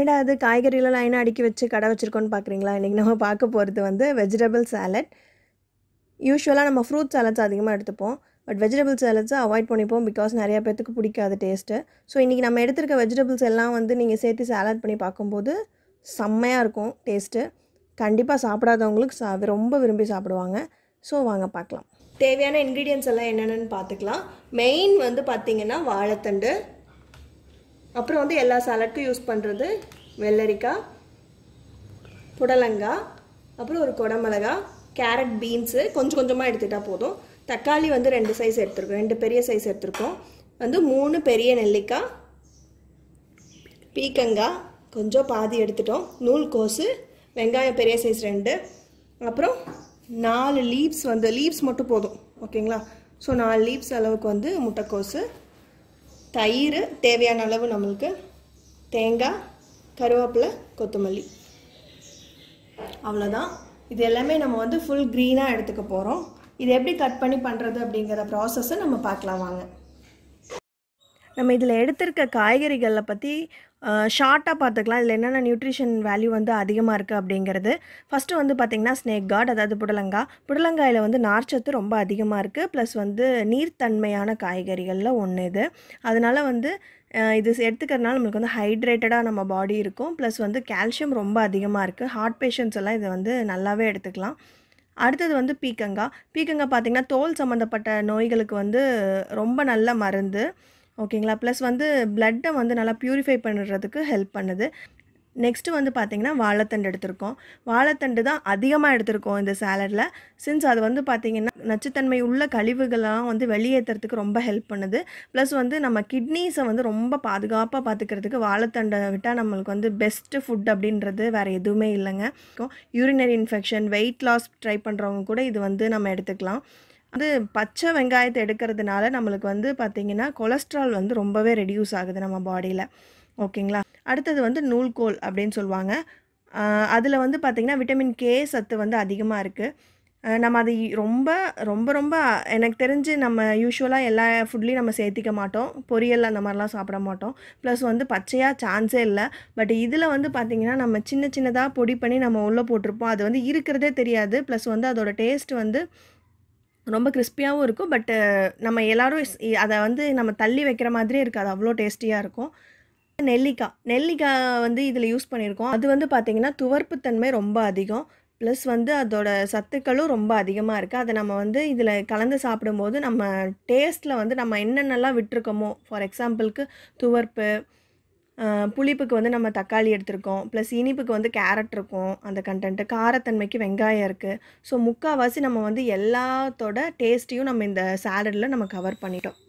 என்னடா அது காய்கறிலாம் லைனாக அடுக்கி வச்சு கடை வச்சுருக்கோன்னு பார்க்குறீங்களா இன்றைக்கி நம்ம பார்க்க போகிறது வந்து வெஜிடபிள் சாலட் யூஸ்வலாக நம்ம ஃப்ரூட் சாலட்ஸ் அதிகமாக எடுத்துப்போம் பட் வெஜிடபிள் சாலட்ஸை அவாய்ட் பண்ணிப்போம் பிகாஸ் நிறையா பேர்த்துக்கு பிடிக்காது டேஸ்ட்டு ஸோ இன்றைக்கி நம்ம எடுத்திருக்க வெஜிடபிள்ஸ் எல்லாம் வந்து நீங்கள் சேர்த்து சாலட் பண்ணி பார்க்கும்போது செம்மையாக இருக்கும் டேஸ்ட்டு கண்டிப்பாக சாப்பிடாதவங்களுக்கு சா ரொம்ப விரும்பி சாப்பிடுவாங்க ஸோ வாங்க பார்க்கலாம் தேவையான இன்க்ரீடியன்ஸ் எல்லாம் என்னென்னு பார்த்துக்கலாம் மெயின் வந்து பார்த்திங்கன்னா வாழைத்தண்டு அப்புறம் வந்து எல்லா சாலட்க்கும் யூஸ் பண்ணுறது வெள்ளரிக்காய் புடலங்காய் அப்புறம் ஒரு குடமிளகா கேரட் பீன்ஸு கொஞ்சம் கொஞ்சமாக எடுத்துகிட்டா போதும் தக்காளி வந்து ரெண்டு சைஸ் எடுத்துருக்கோம் ரெண்டு பெரிய சைஸ் எடுத்துருக்கோம் வந்து மூணு பெரிய நெல்லிக்காய் பீக்கங்காய் கொஞ்சம் பாதி எடுத்துட்டோம் நூல்கோசு வெங்காயம் பெரிய சைஸ் ரெண்டு அப்புறம் நாலு லீவ்ஸ் வந்து லீவ்ஸ் மட்டும் போதும் ஓகேங்களா ஸோ நாலு லீவ்ஸ் அளவுக்கு வந்து முட்டைக்கோசு தயிர் தேவையான அளவு நம்மளுக்கு தேங்காய் கருவேப்பிலை கொத்தமல்லி அவ்வளோதான் இது எல்லாமே நம்ம வந்து ஃபுல் க்ரீனாக எடுத்துக்க போகிறோம் இது எப்படி கட் பண்ணி பண்ணுறது அப்படிங்கிற ப்ராசஸை நம்ம பார்க்கலாம் வாங்க நம்ம இதில் எடுத்திருக்க காய்கறிகளை பற்றி ஷார்ட்டாக பார்த்துக்கலாம் இதில் என்னென்ன நியூட்ரிஷன் வேல்யூ வந்து அதிகமாக இருக்குது அப்படிங்கிறது ஃபஸ்ட்டு வந்து பார்த்திங்கன்னா ஸ்னேக் கார்ட் அதாவது புடலங்காய் புடலங்காயில் வந்து நார்ச்சத்து ரொம்ப அதிகமாக இருக்குது ப்ளஸ் வந்து நீர்த்தன்மையான காய்கறிகளில் ஒன்று இது அதனால் வந்து இது எடுத்துக்கிறதுனால நம்மளுக்கு வந்து ஹைட்ரேட்டடாக நம்ம பாடி இருக்கும் ப்ளஸ் வந்து கால்சியம் ரொம்ப அதிகமாக இருக்குது ஹார்ட் பேஷண்ட்ஸ் எல்லாம் இதை வந்து நல்லாவே எடுத்துக்கலாம் அடுத்தது வந்து பீக்கங்காய் பீக்கங்காய் பார்த்திங்கன்னா தோல் சம்மந்தப்பட்ட நோய்களுக்கு வந்து ரொம்ப நல்ல மருந்து ஓகேங்களா ப்ளஸ் வந்து பிளட்டை வந்து நல்லா ப்யூரிஃபை பண்ணுறதுக்கு ஹெல்ப் பண்ணுது நெக்ஸ்ட்டு வந்து பார்த்திங்கன்னா வாழைத்தண்டு எடுத்திருக்கோம் வாழைத்தண்டு தான் அதிகமாக எடுத்திருக்கோம் இந்த சாலடில் சின்ஸ் அது வந்து பார்த்திங்கன்னா நச்சுத்தன்மை உள்ள கழிவுகள்லாம் வந்து வெளியேற்றுறதுக்கு ரொம்ப ஹெல்ப் பண்ணுது ப்ளஸ் வந்து நம்ம கிட்னிஸை வந்து ரொம்ப பாதுகாப்பாக பார்த்துக்கிறதுக்கு வாழைத்தண்டை விட்டால் நம்மளுக்கு வந்து பெஸ்ட்டு ஃபுட் அப்படின்றது வேறு எதுவுமே இல்லைங்க urinary infection weight loss try பண்ணுறவங்க கூட இது வந்து நம்ம எடுத்துக்கலாம் வந்து பச்சை வெங்காயத்தை எடுக்கிறதுனால நம்மளுக்கு வந்து பார்த்திங்கன்னா கொலஸ்ட்ரால் வந்து ரொம்பவே ரெடியூஸ் ஆகுது நம்ம பாடியில் ஓகேங்களா அடுத்தது வந்து நூல்கோல் அப்படின்னு சொல்லுவாங்க அதில் வந்து பார்த்திங்கன்னா விட்டமின் கே சத்து வந்து அதிகமாக இருக்குது நம்ம அது ரொம்ப ரொம்ப ரொம்ப எனக்கு தெரிஞ்சு நம்ம யூஸ்வலாக எல்லா ஃபுட்லேயும் நம்ம சேர்த்திக்க மாட்டோம் பொரியல் அந்த மாதிரிலாம் சாப்பிட மாட்டோம் ப்ளஸ் வந்து பச்சையாக சான்ஸே இல்லை பட் இதில் வந்து பார்த்திங்கன்னா நம்ம சின்ன சின்னதாக பொடி பண்ணி நம்ம உள்ளே போட்டிருப்போம் அது வந்து இருக்கிறதே தெரியாது ப்ளஸ் வந்து அதோடய டேஸ்ட் வந்து ரொம்ப கிறிஸ்பியாகவும் இருக்கும் பட்டு நம்ம எல்லோரும் அதை வந்து நம்ம தள்ளி வைக்கிற மாதிரியே இருக்காது அவ்வளோ டேஸ்டியாக இருக்கும் நெல்லிக்காய் நெல்லிக்காய் வந்து இதில் யூஸ் பண்ணியிருக்கோம் அது வந்து பார்த்திங்கன்னா துவர்ப்புத்தன்மை ரொம்ப அதிகம் ப்ளஸ் வந்து அதோட சத்துக்களும் ரொம்ப அதிகமாக இருக்குது அதை நம்ம வந்து இதில் கலந்து சாப்பிடும்போது நம்ம டேஸ்ட்டில் வந்து நம்ம என்னென்னலாம் விட்டுருக்கோமோ ஃபார் எக்ஸாம்பிளுக்கு துவர்ப்பு புளிப்புக்கு வந்து நம்ம தக்காளி எடுத்திருக்கோம் ப்ளஸ் இனிப்புக்கு வந்து கேரட் இருக்கும் அந்த கண்டென்ட்டு காரத்தன்மைக்கு வெங்காயம் இருக்குது ஸோ முக்கால்வாசி நம்ம வந்து எல்லாத்தோட டேஸ்ட்டையும் நம்ம இந்த சாலடில் நம்ம கவர் பண்ணிட்டோம்